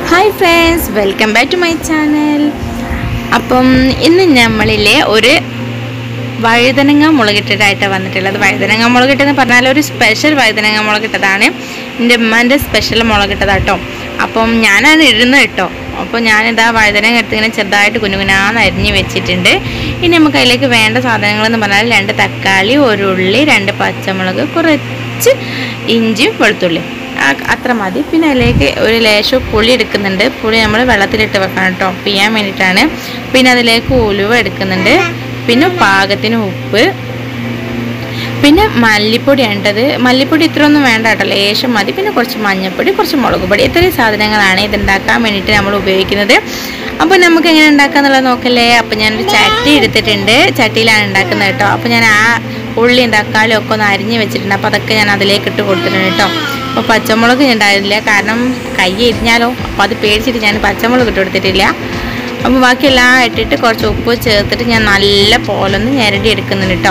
hi friends welcome back to my channel അപ്പം ഇന്ന് നമ്മളിലെ ഒരു വഴുതനങ്ങ മുളകിട്ടതായിട്ടാണ് വന്നിട്ടുള്ളത് വഴുതനങ്ങ മുളകിട്ടെന്ന് പറഞ്ഞാൽ ഒരു സ്പെഷ്യൽ വഴുതനങ്ങ മുളകിട്ടതാണ് എൻ്റെ ഉമ്മൻ്റെ സ്പെഷ്യൽ മുളകിട്ടതാട്ടോ അപ്പം ഞാനാണ് ഇടുന്നത് കേട്ടോ അപ്പോൾ ഞാനിതാ വഴുതനങ്ങ എടുത്ത് ഇങ്ങനെ ചെറുതായിട്ട് കുഞ്ഞുകുനാന്ന് അരിഞ്ഞ് വെച്ചിട്ടുണ്ട് ഇനി നമുക്ക് അതിലേക്ക് വേണ്ട സാധനങ്ങളെന്ന് പറഞ്ഞാൽ രണ്ട് തക്കാളി ഒരു ഉള്ളി രണ്ട് പച്ചമുളക് കുറച്ച് ഇഞ്ചിയും വെളുത്തുള്ളി ആ- അത്ര മതി പിന്നെ അതിലേക്ക് ഒരു ലേശം പുളി എടുക്കുന്നുണ്ട് പുളി നമ്മൾ വെള്ളത്തിലിട്ട് വെക്കണം കേട്ടോ പിയാൻ വേണ്ടിയിട്ടാണ് പിന്നെ അതിലേക്ക് ഉലുവ എടുക്കുന്നുണ്ട് പിന്നെ പാകത്തിന് ഉപ്പ് പിന്നെ മല്ലിപ്പൊടി വേണ്ടത് മല്ലിപ്പൊടി ഇത്രയൊന്നും വേണ്ട കേട്ടോ ലേശം മതി പിന്നെ കുറച്ച് മഞ്ഞൾപ്പൊടി കുറച്ച് മുളക് പൊടി ഇത്രയും സാധനങ്ങളാണ് ഇത് ഉണ്ടാക്കാൻ വേണ്ടിയിട്ട് നമ്മൾ ഉപയോഗിക്കുന്നത് അപ്പോൾ നമുക്ക് എങ്ങനെ ഉണ്ടാക്കാന്നുള്ളത് നോക്കല്ലേ അപ്പോൾ ഞാനൊരു ചട്ടി എടുത്തിട്ടുണ്ട് ചട്ടിയിലാണ് ഉണ്ടാക്കുന്നത് കേട്ടോ അപ്പോൾ ഞാൻ ആ ഉള്ളിയും തക്കാളിയും ഒക്കെ ഒന്ന് അരിഞ്ഞ് വെച്ചിട്ടുണ്ട് അപ്പോൾ അതൊക്കെ ഞാൻ അതിലേക്ക് ഇട്ട് കൊടുത്തിട്ടുണ്ട് കേട്ടോ അപ്പോൾ പച്ചമുളക് ഞാൻ ഉണ്ടായിരുന്നില്ല കാരണം കൈ എരിഞ്ഞാലോ അപ്പോൾ അത് പേടിച്ചിട്ട് ഞാൻ പച്ചമുളക് ഇട്ട് കൊടുത്തിട്ടില്ല അപ്പോൾ ബാക്കിയെല്ലാം ഇട്ടിട്ട് കുറച്ച് ഉപ്പ് ചേർത്തിട്ട് ഞാൻ നല്ല പോലെ ഒന്ന് ഞെരടി എടുക്കുന്നുണ്ട് കേട്ടോ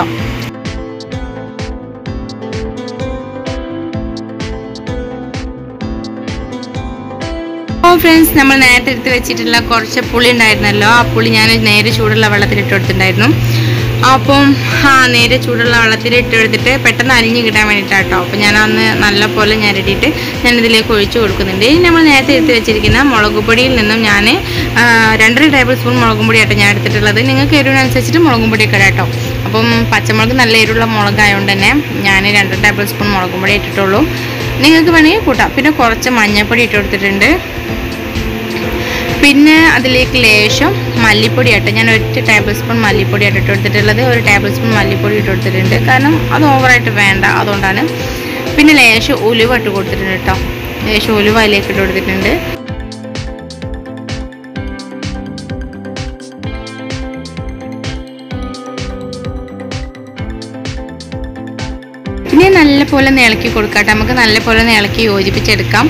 അപ്പോൾ ഫ്രണ്ട്സ് നമ്മൾ നേരത്തെ എടുത്ത് വെച്ചിട്ടുള്ള കുറച്ച് പുളി ഉണ്ടായിരുന്നല്ലോ ആ പുളി ഞാൻ നേരെ ചൂടുള്ള വെള്ളത്തിൽ ഇട്ട് കൊടുത്തിട്ടുണ്ടായിരുന്നു അപ്പം ആ നേരെ ചൂടുള്ള വെള്ളത്തിൽ ഇട്ട് എടുത്തിട്ട് പെട്ടെന്ന് അരിഞ്ഞ് കിട്ടാൻ വേണ്ടിയിട്ടാണ് കേട്ടോ അപ്പോൾ ഞാൻ അന്ന് നല്ല പോലെ ഞരടിയിട്ട് ഞാൻ ഇതിലേക്ക് ഒഴിച്ച് കൊടുക്കുന്നുണ്ട് ഇനി നമ്മൾ നേരത്തെ എടുത്ത് വെച്ചിരിക്കുന്ന മുളക് പൊടിയിൽ നിന്നും ഞാൻ ആ, രണ്ടര ടേബിൾ സ്പൂൺ മുളകും പൊടി ആട്ടോ ഞാൻ എടുത്തിട്ടുള്ളത് നിങ്ങൾക്ക് എരിവിനനുസരിച്ചിട്ട് മുളകും പൊടിയൊക്കെ ഇടാം കേട്ടോ അപ്പം പച്ചമുളക് നല്ല എരിവുള്ള മുളകായതുകൊണ്ട് തന്നെ ഞാൻ രണ്ടര ടേബിൾ സ്പൂൺ മുളകും പൊടി ഇട്ടിട്ടുള്ളൂ നിങ്ങൾക്ക് വേണമെങ്കിൽ കൂട്ടാം പിന്നെ കുറച്ച് മഞ്ഞൾപ്പൊടി ഇട്ട് കൊടുത്തിട്ടുണ്ട് പിന്നെ അതിലേക്ക് ലേശം മല്ലിപ്പൊടി ഇട്ട് ഞാൻ ഒറ്റ ടേബിൾ സ്പൂൺ മല്ലിപ്പൊടി ഇട്ട് കൊടുത്തിട്ടുള്ളത് ഒരു ടേബിൾ സ്പൂൺ മല്ലിപ്പൊടി ഇട്ട് കൊടുത്തിട്ടുണ്ട് കാരണം അത് ഓവറായിട്ട് വേണ്ട അതുകൊണ്ടാണ് പിന്നെ ലേശം ഉലുവ ഇട്ട് കൊടുത്തിട്ടുണ്ട് കേട്ടോ ലേശം ഉലുവ അതിലേക്ക് ഇട്ട് കൊടുത്തിട്ടുണ്ട് പിന്നെ നല്ല പോലെ ഒന്ന് ഇളക്കി കൊടുക്കട്ടെ നമുക്ക് നല്ല പോലെ ഒന്ന് ഇളക്കി യോജിപ്പിച്ചെടുക്കാം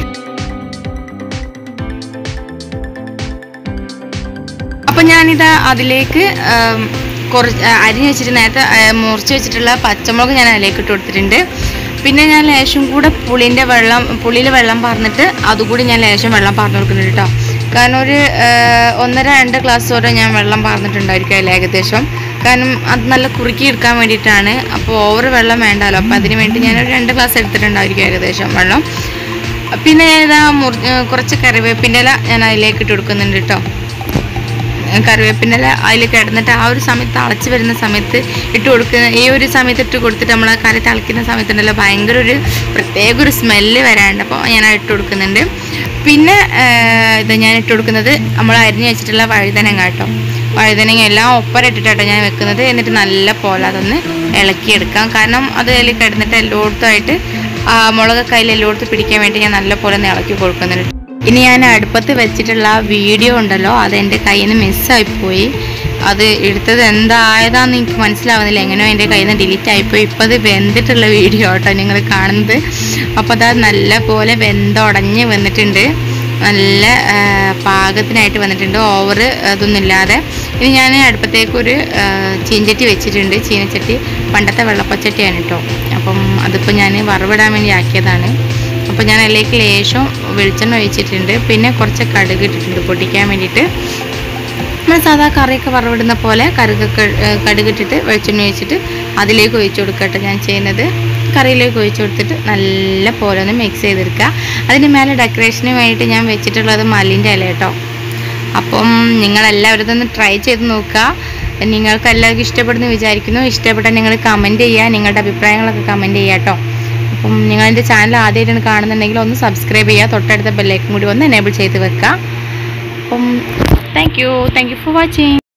അപ്പം ഞാനിത് അതിലേക്ക് ആം, കുറച്ച് ആ, അരിഞ്ഞ് വെച്ചിട്ട് നേരത്തെ ആ, മുറിച്ച് വെച്ചിട്ടുള്ള പച്ചമുളക് ഞാൻ അതിലേക്ക് ഇട്ട് കൊടുത്തിട്ടുണ്ട് പിന്നെ ഞാൻ ലേശം കൂടെ പുളിൻ്റെ വെള്ളം പുളിയിൽ വെള്ളം പറഞ്ഞിട്ട് അതുകൂടി ഞാൻ ലേശം വെള്ളം പറഞ്ഞു കൊടുക്കുന്നുണ്ട് കേട്ടോ കാരണം ഒരു ആ, ഒന്നര രണ്ട് ഗ്ലാസ് വരെ ഞാൻ വെള്ളം പറഞ്ഞിട്ടുണ്ടായിരിക്കും അതിൽ ഏകദേശം കാരണം അത് നല്ല കുറുക്കി എടുക്കാൻ വേണ്ടിയിട്ടാണ് അപ്പോൾ ഓവർ വെള്ളം വേണ്ടല്ലോ അപ്പോൾ അതിന് വേണ്ടി ഞാൻ ഒരു രണ്ട് ഗ്ലാസ് എടുത്തിട്ടുണ്ടായിരിക്കും ഏകദേശം വെള്ളം പിന്നെ ഞാനിതാ മുറി കുറച്ച് കറിവേപ്പിൻ്റെ ഇല ഞാൻ അതിലേക്ക് ഇട്ട് കൊടുക്കുന്നുണ്ട് കേട്ടോ കറിവേപ്പിൻ്റെ ഇല അതിൽ കിടന്നിട്ട് ആ ഒരു സമയത്ത് തിളച്ച് വരുന്ന സമയത്ത് ഇട്ട് കൊടുക്കുന്ന ഈ ഒരു സമയത്ത് ഇട്ട് കൊടുത്തിട്ട് നമ്മൾ ആ കറി തിളയ്ക്കുന്ന സമയത്തുണ്ടല്ലോ ഭയങ്കര ഒരു പ്രത്യേക ഒരു സ്മെല്ല് വരാണ്ട് അപ്പോൾ ഞാൻ അത് ഇട്ട് കൊടുക്കുന്നുണ്ട് പിന്നെ ആ, ഇത് ഞാൻ ഇട്ട് കൊടുക്കുന്നത് നമ്മൾ അരിഞ്ഞ് വെച്ചിട്ടുള്ള വഴുതനങ്ങ കേട്ടോ വഴുതനങ്ങ എല്ലാം ഒപ്പര ഇട്ടിട്ടാട്ടോ ഞാൻ വെക്കുന്നത് എന്നിട്ട് നല്ല പോലെ അതൊന്ന് ഇളക്കിയെടുക്കാം കാരണം അത് അതിൽ കിടന്നിട്ട് എല്ലായിടത്തുമായിട്ട് ആ മുളകൊക്കെ അതിൽ എല്ലായിടത്തും പിടിക്കാൻ വേണ്ടി ഞാൻ നല്ല പോലെ ഒന്ന് ഇളക്കി കൊടുക്കുന്നുണ്ട് ഇനി ഞാൻ അടുപ്പത്ത് വെച്ചിട്ടുള്ള ആ വീഡിയോ ഉണ്ടല്ലോ അത് എൻ്റെ കയ്യിൽ നിന്ന് മിസ്സായിപ്പോയി അത് എടുത്തത് എന്തായതാന്ന് എനിക്ക് മനസ്സിലാവുന്നില്ല എങ്ങനെയോ എൻ്റെ കയ്യിൽ നിന്ന് ഡിലീറ്റ് ആയിപ്പോയി ഇപ്പോൾ അത് വെന്തിട്ടുള്ള വീഡിയോ കേട്ടോ നിങ്ങൾ കാണുന്നത് അപ്പോൾ അത് നല്ല പോലെ വെന്തുടഞ്ഞ് വന്നിട്ടുണ്ട് നല്ല ആ, പാകത്തിനായിട്ട് വന്നിട്ടുണ്ട് ഓവർ അതൊന്നും ഇല്ലാതെ ഇനി ഞാൻ അടുപ്പത്തേക്കൊരു ആ, ചീഞ്ചട്ടി വെച്ചിട്ടുണ്ട് ചീനച്ചട്ടി പണ്ടത്തെ വെള്ളപ്പച്ചട്ടിയാണ് കേട്ടോ അപ്പം അതിപ്പോൾ ഞാൻ വറവിടാൻ വേണ്ടി ആക്കിയതാണ് അപ്പോൾ ഞാൻ അതിലേക്ക് ലേശം വെളിച്ചെണ്ണ ഒഴിച്ചിട്ടുണ്ട് പിന്നെ കുറച്ച് കടുക് ഇട്ടിട്ടുണ്ട് പൊട്ടിക്കാൻ വേണ്ടിയിട്ട് നമ്മൾ സാധാ കറിയൊക്കെ വറവിടുന്ന പോലെ കറുകൊക്കെ കടുകിട്ടിട്ട് വെളിച്ചെണ്ണ ഒഴിച്ചിട്ട് അതിലേക്ക് ഒഴിച്ചു കൊടുക്കട്ടെ ഞാൻ ചെയ്യുന്നത് കറിയിലേക്ക് ഒഴിച്ചു കൊടുത്തിട്ട് നല്ല പോലെ ഒന്ന് മിക്സ് ചെയ്തെടുക്കുക അതിന് മേലെ ഡെക്കറേഷന് വേണ്ടിയിട്ട് ഞാൻ വെച്ചിട്ടുള്ളത് മല്ലിൻ്റെ ഇല കേട്ടോ അപ്പം നിങ്ങളെല്ലാവരും ഇതൊന്ന് ട്രൈ ചെയ്ത് നോക്കുക നിങ്ങൾക്ക് എല്ലാവർക്കും ഇഷ്ടപ്പെടുന്നു വിചാരിക്കുന്നു ഇഷ്ടപ്പെട്ടാൽ നിങ്ങൾ കമൻറ്റ് ചെയ്യുക നിങ്ങളുടെ അഭിപ്രായങ്ങളൊക്കെ കമൻറ്റ് ചെയ്യുക കേട്ടോ അപ്പം നിങ്ങൾ എൻ്റെ ചാനൽ ആദ്യമായിട്ടാണ് കാണുന്നുണ്ടെങ്കിൽ ഒന്ന് സബ്സ്ക്രൈബ് ചെയ്യുക തൊട്ടടുത്ത ബെല്ലൈക്കും കൂടി ഒന്ന് എനേബിൾ ചെയ്ത് വെക്കുക അപ്പം thank you thank you for watching